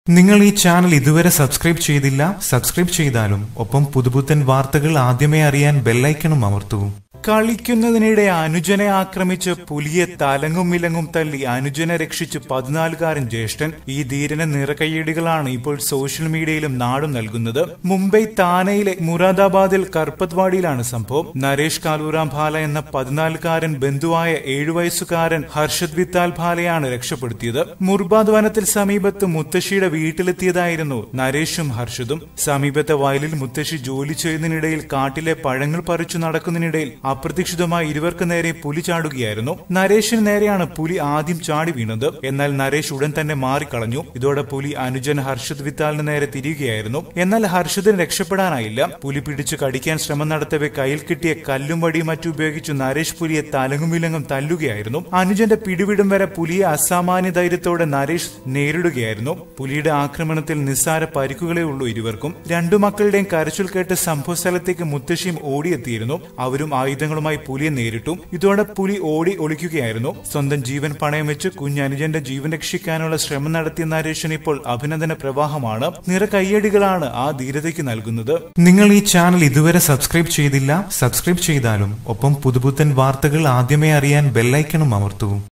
നിങ്ങൾ ഈ ചാനൽ ഇതുവരെ സബ്സ്ക്രൈബ് ചെയ്തില്ല സബ്സ്ക്രൈബ് ചെയ്താലും ഒപ്പം പുതുപുത്തൻ വാർത്തകൾ ആദ്യമേ അറിയാൻ ബെല്ലൈക്കണും അമർത്തൂ കളിക്കുന്നതിനിടെ അനുജനെ ആക്രമിച്ച് പുലിയെ തലങ്ങും വിലങ്ങും തല്ലി അനുജനെ രക്ഷിച്ച് പതിനാലുകാരൻ ജ്യേഷ്ഠൻ ഈ ധീരന നിറകയ്യടികളാണ് ഇപ്പോൾ സോഷ്യൽ മീഡിയയിലും നാടും നൽകുന്നത് മുംബൈ താനയിലെ മുറാദാബാദിൽ കർപ്പത്വാടിയിലാണ് സംഭവം നരേഷ് കാലൂറാം ഭാല എന്ന പതിനാലുകാരൻ ബന്ധുവായ ഏഴു വയസ്സുകാരൻ ഹർഷദ് വിത്താൽ ഭാലയാണ് രക്ഷപ്പെടുത്തിയത് മുർബാദ് വനത്തിൽ സമീപത്ത് മുത്തശ്ശിയുടെ വീട്ടിലെത്തിയതായിരുന്നു നരേഷും ഹർഷദും സമീപത്തെ വയലിൽ മുത്തശ്ശി ജോലി ചെയ്യുന്നതിനിടയിൽ കാട്ടിലെ പഴങ്ങൾ പറിച്ചു നടക്കുന്നതിനിടയിൽ അപ്രതീക്ഷിതമായി ഇരുവർക്ക് നേരെ പുലി ചാടുകയായിരുന്നു നരേഷിന് നേരെയാണ് പുലി ആദ്യം ചാടി വീണത് എന്നാൽ നരേഷ് ഉടൻ തന്നെ മാറിക്കളഞ്ഞു ഇതോടെ പുലി അനുജൻ ഹർഷദ് വിത്താലിന് നേരെ തിരിയുകയായിരുന്നു എന്നാൽ ഹർഷദിന് രക്ഷപ്പെടാനായില്ല പുലി പിടിച്ചു കടിക്കാൻ ശ്രമം നടത്തവെ കയ്യിൽ കിട്ടിയ കല്ലും വടിയും മറ്റും ഉപയോഗിച്ച് നരേഷ് പുലിയെ തലങ്ങും വിലങ്ങും തല്ലുകയായിരുന്നു അനുജന്റെ പിടിവിടും വരെ പുലിയെ അസാമാന്യ ധൈര്യത്തോടെ നരേഷ് നേരിടുകയായിരുന്നു പുലിയുടെ ആക്രമണത്തിൽ നിസ്സാര പരിക്കുകളേ ഉള്ളൂ ഇരുവർക്കും രണ്ടു മക്കളുടെയും കരച്ചിൽ കേട്ട് സംഭവ സ്ഥലത്തേക്ക് മുത്തശ്ശിയും ഓടിയെത്തിയിരുന്നു അവരും ആയുധങ്ങളുമായി പുലിയെ നേരിട്ടു ഇതോടെ പുലി ഓടി ഒളിക്കുകയായിരുന്നു സ്വന്തം ജീവൻ പണയം വെച്ച് കുഞ്ഞനുജന്റെ ജീവൻ രക്ഷിക്കാനുള്ള ശ്രമം നടത്തിയ നരേഷൻ ഇപ്പോൾ അഭിനന്ദന പ്രവാഹമാണ് നിറ കയ്യടികളാണ് ആ ധീരതയ്ക്ക് നൽകുന്നത് നിങ്ങൾ ഈ ചാനൽ ഇതുവരെ സബ്സ്ക്രൈബ് ചെയ്തില്ല സബ്സ്ക്രൈബ് ചെയ്താലും ഒപ്പം പുതുപുത്തൻ വാർത്തകൾ ആദ്യമേ അറിയാൻ ബെല്ലൈക്കണും അമർത്തൂ